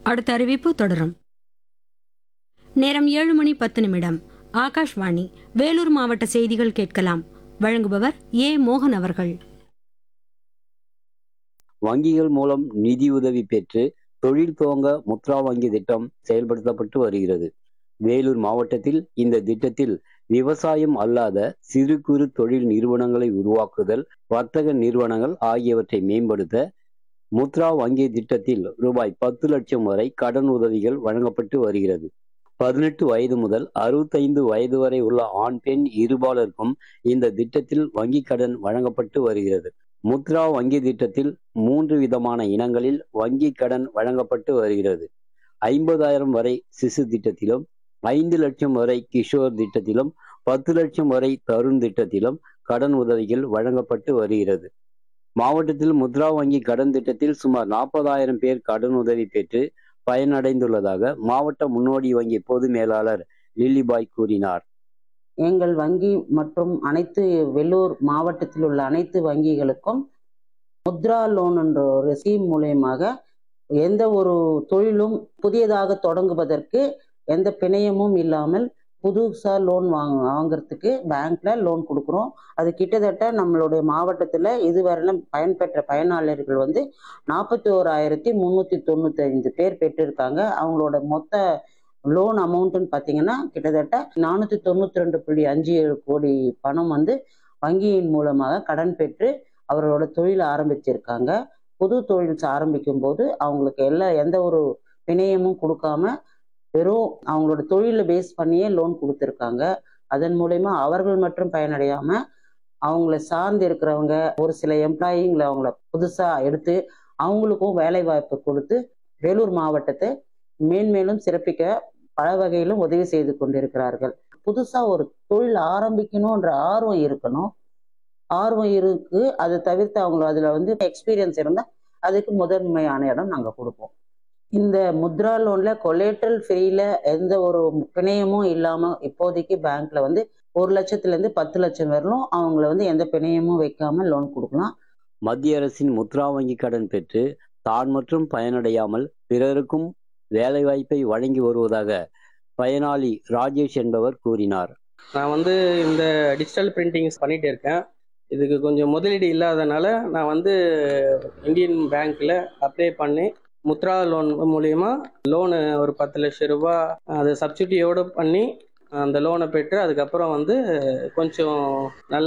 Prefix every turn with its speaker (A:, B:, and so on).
A: அடுத்த அறிவிப்பு தொடரும் நேரம் ஏழு மணி பத்து நிமிடம் ஆகாஷ்வாணி வேலூர் மாவட்ட செய்திகள் கேட்கலாம் வழங்குபவர் ஏ மோகன் அவர்கள்
B: வங்கிகள் மூலம் நிதியுதவி பெற்று தொழில் துவங்க முத்ரா வங்கி திட்டம் செயல்படுத்தப்பட்டு வருகிறது வேலூர் மாவட்டத்தில் இந்த திட்டத்தில் விவசாயம் அல்லாத சிறு குறு தொழில் நிறுவனங்களை உருவாக்குதல் வர்த்தக நிறுவனங்கள் ஆகியவற்றை மேம்படுத்த முத்ரா வங்கி திட்டத்தில் ரூபாய் பத்து லட்சம் வரை கடன் உதவிகள் வழங்கப்பட்டு வருகிறது பதினெட்டு வயது முதல் அறுபத்தைந்து வயது வரை உள்ள ஆண் பெண் இருபாலருக்கும் இந்த திட்டத்தில் வங்கி கடன் வழங்கப்பட்டு வருகிறது முத்ரா வங்கி திட்டத்தில் மூன்று விதமான இனங்களில் வங்கி கடன் வழங்கப்பட்டு வருகிறது ஐம்பதாயிரம் வரை சிசு திட்டத்திலும் ஐந்து லட்சம் வரை கிஷோர் திட்டத்திலும் பத்து லட்சம் வரை தருண் திட்டத்திலும் கடன் உதவிகள் வழங்கப்பட்டு வருகிறது மாவட்டத்தில் முத்ரா வங்கி கடன் திட்டத்தில் சுமார் நாற்பதாயிரம் பேர் கடன் உதவி பெற்று பயனடைந்துள்ளதாக மாவட்ட முன்னோடி வங்கி பொது மேலாளர் லில்லிபாய் கூறினார்
C: எங்கள் வங்கி மற்றும் அனைத்து வெள்ளூர் மாவட்டத்தில் உள்ள அனைத்து வங்கிகளுக்கும் முத்ரா லோன் என்ற ஒரு ஸ்கீம் மூலயமாக எந்த ஒரு தொழிலும் புதியதாக தொடங்குவதற்கு எந்த பிணையமும் இல்லாமல் புதுசாக லோன் வாங்க வாங்குறதுக்கு பேங்க்ல லோன் கொடுக்குறோம் அது கிட்டத்தட்ட நம்மளுடைய மாவட்டத்தில் இதுவரையிலும் பயன்பெற்ற பயனாளர்கள் வந்து நாற்பத்தி ஓராயிரத்தி முந்நூற்றி தொண்ணூத்தைந்து பேர் பெற்றிருக்காங்க அவங்களோட மொத்த லோன் அமௌண்ட்டுன்னு பார்த்தீங்கன்னா கிட்டத்தட்ட நானூற்றி தொண்ணூற்றி ரெண்டு புள்ளி அஞ்சு ஏழு கோடி பணம் வந்து வங்கியின் மூலமாக கடன் பெற்று அவரோட தொழில் ஆரம்பிச்சிருக்காங்க புது தொழில் ஆரம்பிக்கும் போது அவங்களுக்கு எல்லா எந்த ஒரு பிணையமும் கொடுக்காம வெறும் அவங்களோட தொழிலை பேஸ் பண்ணியே லோன் கொடுத்துருக்காங்க அதன் மூலயமா அவர்கள் மட்டும் பயனடையாம அவங்கள சார்ந்து இருக்கிறவங்க ஒரு சில எம்ப்ளாயிங்களை அவங்கள புதுசா எடுத்து அவங்களுக்கும் வேலை வாய்ப்பு கொடுத்து வேலூர் மாவட்டத்தை மேன்மேலும் சிறப்பிக்க பல வகையிலும் உதவி செய்து கொண்டிருக்கிறார்கள் புதுசா ஒரு தொழில் ஆரம்பிக்கணுன்ற ஆர்வம் இருக்கணும் ஆர்வம் இருக்கு அதை தவிர்த்து அவங்க அதுல வந்து எக்ஸ்பீரியன்ஸ் இருந்தா அதுக்கு முதன்மையான இடம் நாங்க கொடுப்போம் இந்த முத்ரா லோன்ல கொலேட்ரல் ஃப்ரீல எந்த ஒரு பிணையமும் இல்லாம இப்போதைக்கு பேங்க்ல வந்து ஒரு லட்சத்துல இருந்து பத்து லட்சம் வரலும் அவங்கள வந்து எந்த பிணையமும் வைக்காம லோன் கொடுக்கலாம்
B: மத்திய அரசின் முத்ரா வங்கி கடன் பெற்று தான் மற்றும் பயனடையாமல் பிறருக்கும் வேலைவாய்ப்பை வழங்கி வருவதாக பயனாளி ராஜேஷ் என்பவர் கூறினார்
D: நான் வந்து இந்த டிஜிட்டல் பிரிண்டிங்ஸ் பண்ணிட்டு இருக்கேன் இதுக்கு கொஞ்சம் முதலீடு இல்லாதனால நான் வந்து இந்தியன் பேங்க்கில் அப்ளை பண்ணி முத்ரா லோன் மூலியமா லோனு ஒரு பத்து லட்சம் ரூபாய் அதை சப்சிடியோடு பண்ணி அந்த லோனை பெற்று அதுக்கப்புறம் வந்து கொஞ்சம் நல்ல